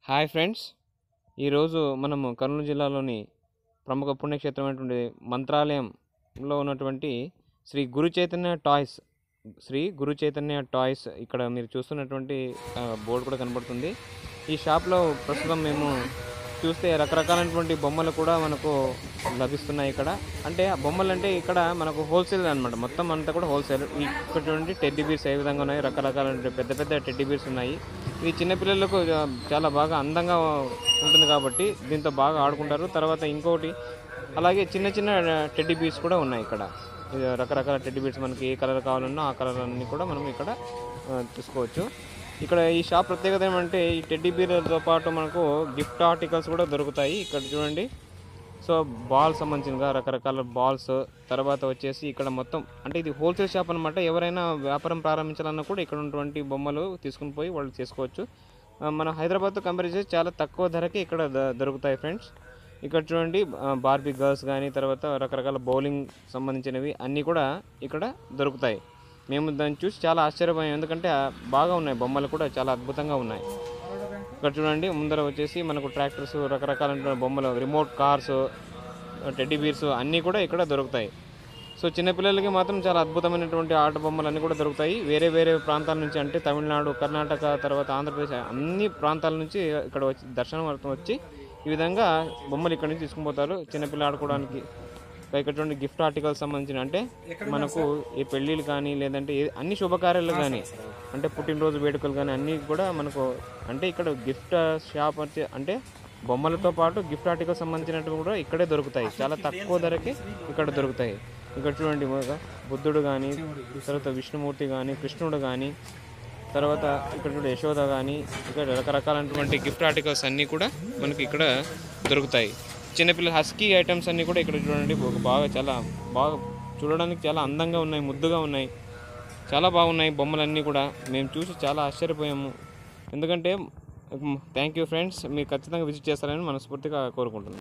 hi friends ఈరోజు మనము కర్నూలు జిల్లాలోని ప్రముఖ పుణ్యక్షేత్రమైనటువంటి మంత్రాలయంలో ఉన్నటువంటి శ్రీ గురు చైతన్య టాయ్స్ శ్రీ గురు చైతన్య టాయ్స్ ఇక్కడ మీరు చూస్తున్నటువంటి ఆ, బోర్డు కూడా కనబడుతుంది ఈ షాప్లో ప్రస్తుతం మేము చూస్తే రకరకాలైనటువంటి బొమ్మలు కూడా మనకు లభిస్తున్నాయి ఇక్కడ అంటే ఆ బొమ్మలు అంటే ఇక్కడ మనకు హోల్సేల్ అనమాట మొత్తం అంతా కూడా హోల్సేల్ ఇక్కడ చూడండి టెడ్డీ బీర్స్ ఏ విధంగా ఉన్నాయి రకరకాల పెద్ద పెద్ద టెడ్డీ బీర్స్ ఉన్నాయి ఇవి చిన్నపిల్లలకు ఆ, చాలా బాగా అందంగా ఉంటుంది కాబట్టి దీంతో బాగా ఆడుకుంటారు తర్వాత ఇంకోటి అలాగే చిన్న చిన్న టెడ్డీ బీర్స్ కూడా ఉన్నాయి ఇక్కడ ఇది రకరకాల టెడ్డీ బీర్స్ మనకి ఏ కలర్ కావాలన్నా ఆ కలర్ అన్ని కూడా మనం ఇక్కడ ఆ, తీసుకోవచ్చు ఇక్కడ ఈ షాప్ ప్రత్యేకత ఏమంటే ఈ టెడ్డీ బీర్లతో పాటు మనకు గిఫ్ట్ ఆర్టికల్స్ కూడా దొరుకుతాయి ఇక్కడ చూడండి సో బాల్ సంబంధించిన రకరకాల బాల్స్ తర్వాత వచ్చేసి ఇక్కడ మొత్తం అంటే ఇది హోల్సేల్ షాప్ అనమాట ఎవరైనా వ్యాపారం ప్రారంభించాలన్నా కూడా ఇక్కడ ఉన్నటువంటి బొమ్మలు తీసుకుని పోయి వాళ్ళు చేసుకోవచ్చు ఆ, మన హైదరాబాద్తో కంపేర్ చేసి చాలా తక్కువ ధరకి ఇక్కడ ద- దొరుకుతాయి ఫ్రెండ్స్ ఇక్కడ చూడండి ఆ, బార్బీ గర్ల్స్ కానీ తర్వాత రకరకాల బౌలింగ్ సంబంధించినవి అన్నీ కూడా ఇక్కడ దొరుకుతాయి మేము దాన్ని చూసి చాలా ఆశ్చర్యపోయాం ఎందుకంటే ఆ, బాగా ఉన్నాయి బొమ్మలు కూడా చాలా అద్భుతంగా ఉన్నాయి ఇక్కడ చూడండి ముందర వచ్చేసి మనకు ట్రాక్టర్స్ రకరకాల బొమ్మలు రిమోట్ కార్స్ టెడ్డీ బీర్స్ అన్నీ కూడా ఇక్కడ దొరుకుతాయి సో చిన్నపిల్లలకి మాత్రం చాలా అద్భుతమైనటువంటి ఆట బొమ్మలు అన్నీ కూడా దొరుకుతాయి వేరే వేరే ప్రాంతాల నుంచి అంటే తమిళనాడు కర్ణాటక తర్వాత ఆంధ్రప్రదేశ్ అన్ని ప్రాంతాల నుంచి ఇక్కడ వచ్చి దర్శనార్థం వచ్చి ఈ విధంగా బొమ్మలు ఇక్కడ నుంచి తీసుకుని పోతారు చిన్నపిల్ల ఆడుకోవడానికి ఇంకా ఇక్కడ చూడండి గిఫ్ట్ ఆర్టికల్స్ సంబంధించిన అంటే మనకు ఏ పెళ్ళిళ్ళు కానీ లేదంటే ఏ- అన్ని శుభకార్యాలు కానీ అంటే పుట్టినరోజు వేడుకలు కానీ అన్నీ కూడా మనకు అంటే ఇక్కడ గిఫ్ట్ షాప్ వచ్చి అంటే బొమ్మలతో పాటు గిఫ్ట్ ఆర్టికల్స్ సంబంధించినవి కూడా ఇక్కడే దొరుకుతాయి చాలా తక్కువ ధరకి ఇక్కడ దొరుకుతాయి ఇక్కడ చూడండి ఒక బుద్ధుడు కానీ తర్వాత విష్ణుమూర్తి కానీ కృష్ణుడు కానీ తర్వాత ఇక్కడ చూడండి యశోద కానీ ఇక్కడ రకరకాలైనటువంటి గిఫ్ట్ ఆర్టికల్స్ అన్నీ కూడా మనకి ఇక్కడ దొరుకుతాయి చిన్నపిల్లల హస్కీ ఐటమ్స్ అన్నీ కూడా ఇక్కడ చూడండి ఒక బాగా చాలా బాగా చూడడానికి చాలా అందంగా ఉన్నాయి ముద్దుగా ఉన్నాయి చాలా బాగున్నాయి బొమ్మలన్నీ కూడా మేము చూసి చాలా ఆశ్చర్యపోయాము ఎందుకంటే థ్యాంక్ యూ ఫ్రెండ్స్ మీరు ఖచ్చితంగా విజిట్ చేస్తారని మనస్ఫూర్తిగా కోరుకుంటున్నాను